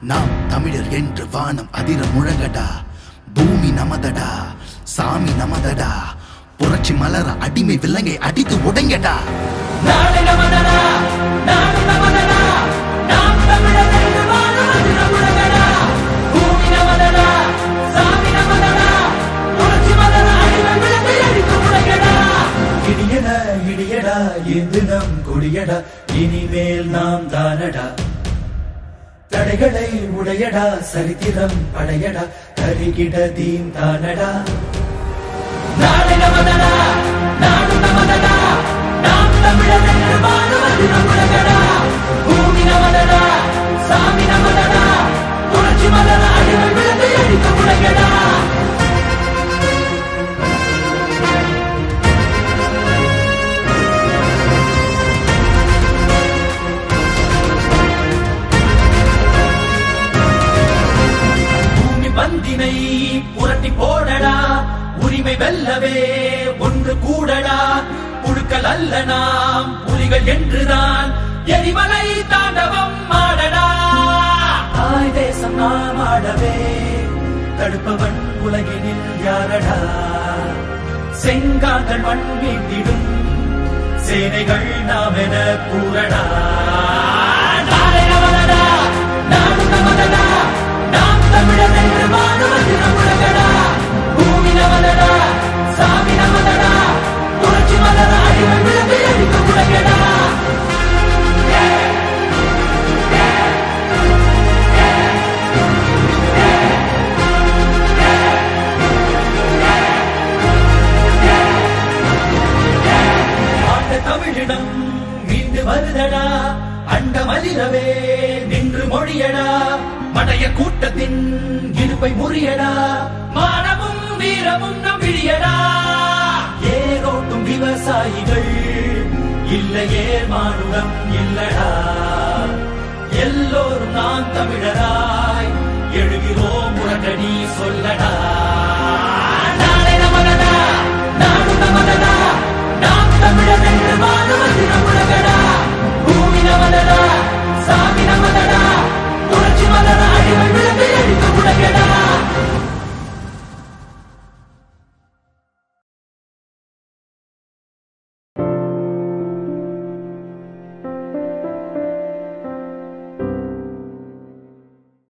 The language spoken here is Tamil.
நாம் தமிழர் என்று வானம் அதிர முழங்கடா பூமி நமதடா சாமி நமதடா புரட்சி மலர அடிமை விலங்கை அடித்து உடைங்கடா நாடு நமதடா நாடு நமதடா நாம் தமிழர் என்று வாழும் அதிர முழங்கடா பூமி நமதடா சாமி நமதடா புரட்சி மலர அடிமை விலங்கை அடித்து முழங்கடா இடியடா இடியடா இது நம் கொடியடா இனிமேல் நாம் தானடா தடைகளை உடையடா சரித்திரம் படையடா கருகிட தீம் தானடா நாடு நமதடா நாடு நமதடா நாம் தமிழர் என்று வாழும் அதிர முழங்கடா பூமி நமதடா சாமி நமதடா புரட்சி மலர அடிமை விலங்கை அடித்து முழங்கடா பூமி பந்தினை புரட்டி போடடா உரிமை வெல்லவே ஒன்று கூடடா புழுக்கள் அல்ல நாம் புலிகள் என்றுதான் எரிமலை தாண்டவம் ஆடடா தாய் தேசம் நாம் ஆடவே தடுப்பவன் உலகினில் யாரடா செங்காந்தன் மண் மீண்டிடும் சேனைகள் நாம் என கூறடா நாளை நமதடா நாடு நமதடா நாம் தமிழர் என்று வாழுவது நம்முடகடா பூமி நமதடா சாமி நமதடா புரட்சி மலர அடிமை விழுந்து அடிக்க முடங்கடா ஆண்ட தமிழிடம் மீண்டு வருதடா அண்ட மலிரவே நின்று மொழியடா மடைய கூட்டத்தின் இடுப்பை முறியடா மானமும் வீரமும் நம் விழியடா ஏரோட்டும் விவசாயிகள் இல்லையே மானுடம் இல்லடா எல்லோரும் நான் தமிழராய் எழுகிறோம் உடனடி சொல்லடா நாளை நமதடா நாடு நமதடா நாம் தமிழர் என்று வாழுவது நம்முடகடா